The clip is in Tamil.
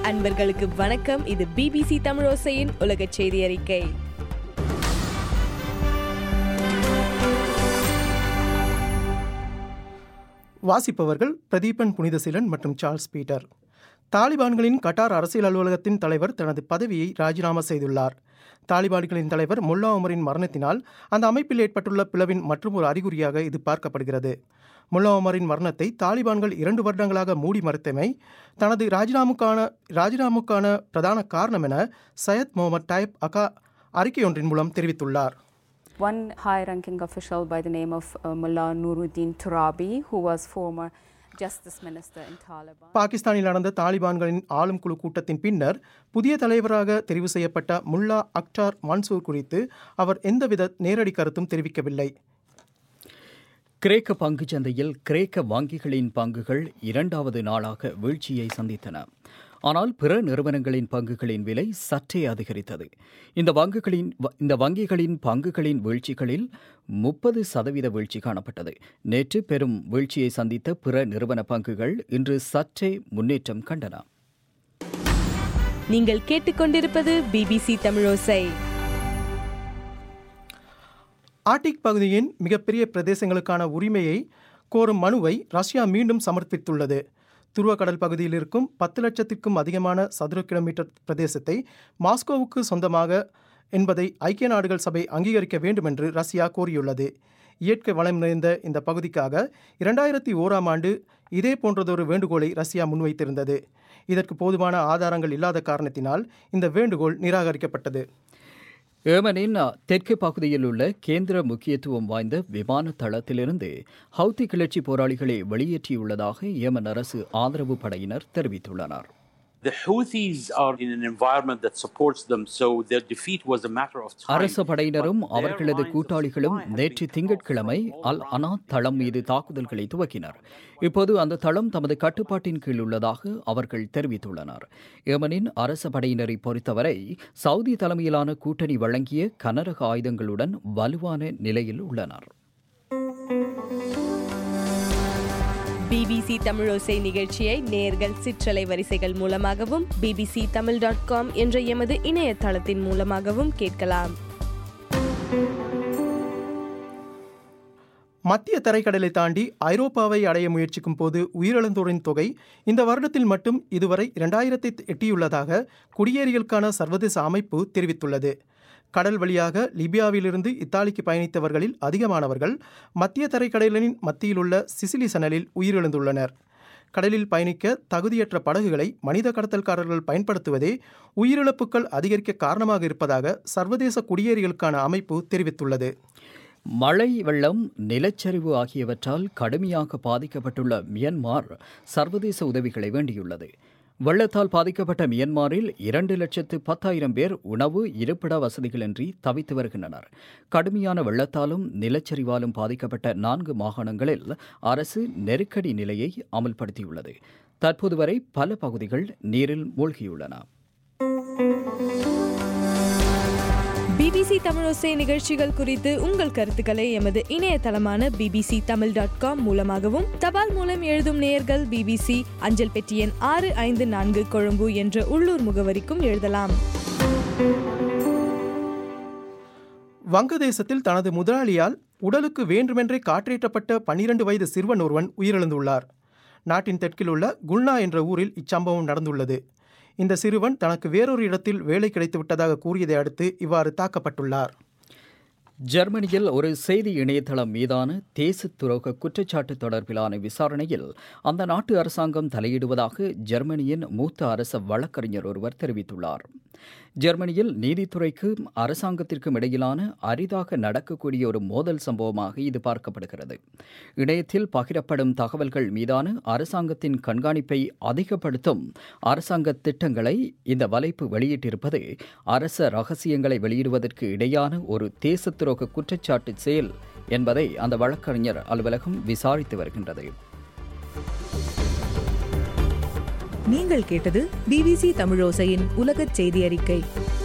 அன்பர்களுக்கு வணக்கம் இது பிபிசி தமிழோசையின் உலக செய்தி அறிக்கை வாசிப்பவர்கள் பிரதீபன் புனிதசீலன் மற்றும் சார்ல்ஸ் பீட்டர் தாலிபான்களின் கட்டார் அரசியல் அலுவலகத்தின் தலைவர் தனது பதவியை ராஜினாமா செய்துள்ளார் தாலிபான்களின் தலைவர் முல்லா உமரின் மரணத்தினால் அந்த அமைப்பில் ஏற்பட்டுள்ள பிளவின் மற்றும் ஒரு அறிகுறியாக இது பார்க்கப்படுகிறது முல்லா உமரின் மரணத்தை தாலிபான்கள் இரண்டு வருடங்களாக மூடி மறுத்தமை தனது ராஜினாமுக்கான ராஜினாமுக்கான பிரதான காரணம் என சையத் முகமது டைப் அகா அறிக்கையொன்றின் மூலம் தெரிவித்துள்ளார் One high ranking official by the name of uh, Mullah Nuruddin Turabi, who was former justice minister in Taliban. பாகிஸ்தானில் நடந்த தாலிபான்களின் ஆளும் குழு கூட்டத்தின் பின்னர் புதிய தலைவராக தெரிவு செய்யப்பட்ட முல்லா அக்டார் மன்சூர் குறித்து அவர் எந்தவித நேரடி கருத்தும் தெரிவிக்கவில்லை கிரேக்க பங்குச் சந்தையில் கிரேக்க வங்கிகளின் பங்குகள் இரண்டாவது நாளாக வீழ்ச்சியை சந்தித்தன ஆனால் பிற நிறுவனங்களின் பங்குகளின் விலை சற்றே அதிகரித்தது இந்த வங்குகளின் வ- இந்த வங்கிகளின் பங்குகளின் வீழ்ச்சிகளில் முப்பது சதவீத வீழ்ச்சி காணப்பட்டது நேற்று பெரும் வீழ்ச்சியை சந்தித்த பிற நிறுவன பங்குகள் இன்று சற்றே முன்னேற்றம் கண்டன நீங்கள் கேட்டுக்கொண்டிருப்பது பிபிசி தமிழோசை ஆர்டிக் பகுதியின் மிகப்பெரிய பிரதேசங்களுக்கான உரிமையை கோரும் மனுவை ரஷ்யா மீண்டும் சமர்ப்பித்துள்ளது துருவக்கடல் பகுதியில் இருக்கும் பத்து லட்சத்திற்கும் அதிகமான சதுர கிலோமீட்டர் பிரதேசத்தை மாஸ்கோவுக்கு சொந்தமாக என்பதை ஐக்கிய நாடுகள் சபை அங்கீகரிக்க வேண்டும் என்று ரஷ்யா கோரியுள்ளது இயற்கை வளம் நிறைந்த இந்த பகுதிக்காக இரண்டாயிரத்தி ஓராம் ஆண்டு இதே போன்றதொரு வேண்டுகோளை ரஷ்யா முன்வைத்திருந்தது இதற்கு போதுமான ஆதாரங்கள் இல்லாத காரணத்தினால் இந்த வேண்டுகோள் நிராகரிக்கப்பட்டது ஏமனின் தெற்கு பகுதியில் உள்ள கேந்திர முக்கியத்துவம் வாய்ந்த விமான தளத்திலிருந்து ஹவுதி கிளர்ச்சி போராளிகளை வெளியேற்றியுள்ளதாக ஏமன் அரசு ஆதரவு படையினர் தெரிவித்துள்ளனர் The Houthis are in an environment that supports them, so their defeat was a matter of time. அரச படையினரும் But their அவர்களது lines of கூட்டாளிகளும் supply have நேற்று been திங்கட்கிழமை cut off for Al all அனா தளம் மீது தாக்குதல்களை துவக்கினர் இப்போது அந்த தளம் தமது கட்டுப்பாட்டின் கீழ் உள்ளதாக அவர்கள் தெரிவித்துள்ளனர் ஏமனின் அரச படையினரை பொறுத்தவரை சவுதி தலைமையிலான கூட்டணி வழங்கிய கனரக ஆயுதங்களுடன் வலுவான நிலையில் உள்ளனர் பிபிசி தமிழோசை நிகழ்ச்சியை நேர்கள் சிற்றலை வரிசைகள் மூலமாகவும் பிபிசி தமிழ் டாட் காம் என்ற எமது இணையதளத்தின் மூலமாகவும் கேட்கலாம் மத்திய தரைக்கடலை தாண்டி ஐரோப்பாவை அடைய முயற்சிக்கும் போது உயிரிழந்தோரின் தொகை இந்த வருடத்தில் மட்டும் இதுவரை இரண்டாயிரத்தை எட்டியுள்ளதாக குடியேறிகளுக்கான சர்வதேச அமைப்பு தெரிவித்துள்ளது கடல் வழியாக லிபியாவிலிருந்து இத்தாலிக்கு பயணித்தவர்களில் அதிகமானவர்கள் மத்திய தரைக்கடலின் மத்தியில் உள்ள சிசிலி சனலில் உயிரிழந்துள்ளனர் கடலில் பயணிக்க தகுதியற்ற படகுகளை மனித கடத்தல்காரர்கள் பயன்படுத்துவதே உயிரிழப்புகள் அதிகரிக்க காரணமாக இருப்பதாக சர்வதேச குடியேறிகளுக்கான அமைப்பு தெரிவித்துள்ளது மழை வெள்ளம் நிலச்சரிவு ஆகியவற்றால் கடுமையாக பாதிக்கப்பட்டுள்ள மியன்மார் சர்வதேச உதவிகளை வேண்டியுள்ளது வெள்ளத்தால் பாதிக்கப்பட்ட மியன்மாரில் இரண்டு லட்சத்து பத்தாயிரம் பேர் உணவு இருப்பிட வசதிகளின்றி தவித்து வருகின்றனர் கடுமையான வெள்ளத்தாலும் நிலச்சரிவாலும் பாதிக்கப்பட்ட நான்கு மாகாணங்களில் அரசு நெருக்கடி நிலையை அமல்படுத்தியுள்ளது தற்போது வரை பல பகுதிகள் நீரில் மூழ்கியுள்ளன பிபிசி தமிழோசை நிகழ்ச்சிகள் குறித்து உங்கள் கருத்துக்களை எமது இணையதளமான பிபிசி தமிழ் டாட் காம் மூலமாகவும் தபால் மூலம் எழுதும் நேயர்கள் பிபிசி அஞ்சல் பெட்டி எண் ஆறு ஐந்து நான்கு கொழும்பு என்ற உள்ளூர் முகவரிக்கும் எழுதலாம் வங்கதேசத்தில் தனது முதலாளியால் உடலுக்கு வேண்டுமென்றே காற்றேற்றப்பட்ட பன்னிரண்டு வயது சிறுவன் ஒருவன் உயிரிழந்துள்ளார் நாட்டின் தெற்கில் உள்ள குல்னா என்ற ஊரில் இச்சம்பவம் நடந்துள்ளது இந்த சிறுவன் தனக்கு வேறொரு இடத்தில் வேலை கிடைத்துவிட்டதாக கூறியதை அடுத்து இவ்வாறு தாக்கப்பட்டுள்ளார் ஜெர்மனியில் ஒரு செய்தி இணையதளம் மீதான தேச துரோக குற்றச்சாட்டு தொடர்பிலான விசாரணையில் அந்த நாட்டு அரசாங்கம் தலையிடுவதாக ஜெர்மனியின் மூத்த அரச வழக்கறிஞர் ஒருவர் தெரிவித்துள்ளார் ஜெர்மனியில் நீதித்துறைக்கும் அரசாங்கத்திற்கும் இடையிலான அரிதாக நடக்கக்கூடிய ஒரு மோதல் சம்பவமாக இது பார்க்கப்படுகிறது இணையத்தில் பகிரப்படும் தகவல்கள் மீதான அரசாங்கத்தின் கண்காணிப்பை அதிகப்படுத்தும் அரசாங்க திட்டங்களை இந்த வலைப்பு வெளியிட்டிருப்பது அரச ரகசியங்களை வெளியிடுவதற்கு இடையான ஒரு தேச துரோக குற்றச்சாட்டு செயல் என்பதை அந்த வழக்கறிஞர் அலுவலகம் விசாரித்து வருகின்றது நீங்கள் கேட்டது பிபிசி தமிழோசையின் உலகச் செய்தி அறிக்கை